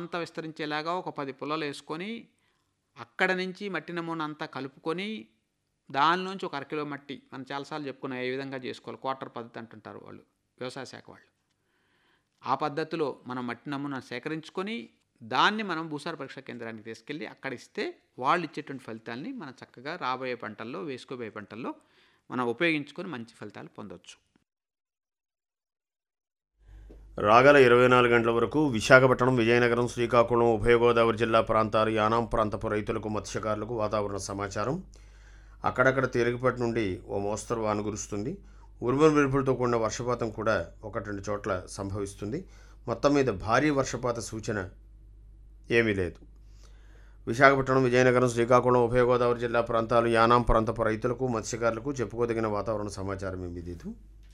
అంతా విస్తరించేలాగా ఒక పది పుల్లలు వేసుకొని అక్కడ నుంచి మట్టి నమూనా అంతా కలుపుకొని దానిలోంచి ఒక అరకిలో మట్టి మనం చాలాసార్లు చెప్పుకున్నాం ఏ విధంగా చేసుకోవాలి క్వార్టర్ పద్ధతి అంటుంటారు వాళ్ళు వ్యవసాయ శాఖ వాళ్ళు ఆ పద్ధతిలో మనం మట్టి నమూనా సేకరించుకొని దాన్ని మనం భూసార పరీక్ష కేంద్రానికి తీసుకెళ్ళి అక్కడ ఇస్తే వాళ్ళు ఇచ్చేటువంటి ఫలితాలని మనం చక్కగా రాబోయే పంటల్లో వేసుకోబోయే పంటల్లో మనం ఉపయోగించుకొని మంచి ఫలితాలు పొందొచ్చు రాగల ఇరవై నాలుగు గంటల వరకు విశాఖపట్నం విజయనగరం శ్రీకాకుళం ఉభయ గోదావరి జిల్లా ప్రాంతాలు యానాం ప్రాంతపు రైతులకు మత్స్యకారులకు వాతావరణ సమాచారం అక్కడక్కడ తేలికపాటి నుండి ఓ మోస్తరు వాన కురుస్తుంది ఉరుముల మెరుపులతో కూడిన వర్షపాతం కూడా ఒకటి రెండు చోట్ల సంభవిస్తుంది మొత్తం మీద భారీ వర్షపాత సూచన ఏమీ లేదు విశాఖపట్నం విజయనగరం శ్రీకాకుళం ఉభయ గోదావరి జిల్లా ప్రాంతాలు యానాం ప్రాంతపు రైతులకు మత్స్యకారులకు చెప్పుకోదగిన వాతావరణ సమాచారం ఏమీ లేదు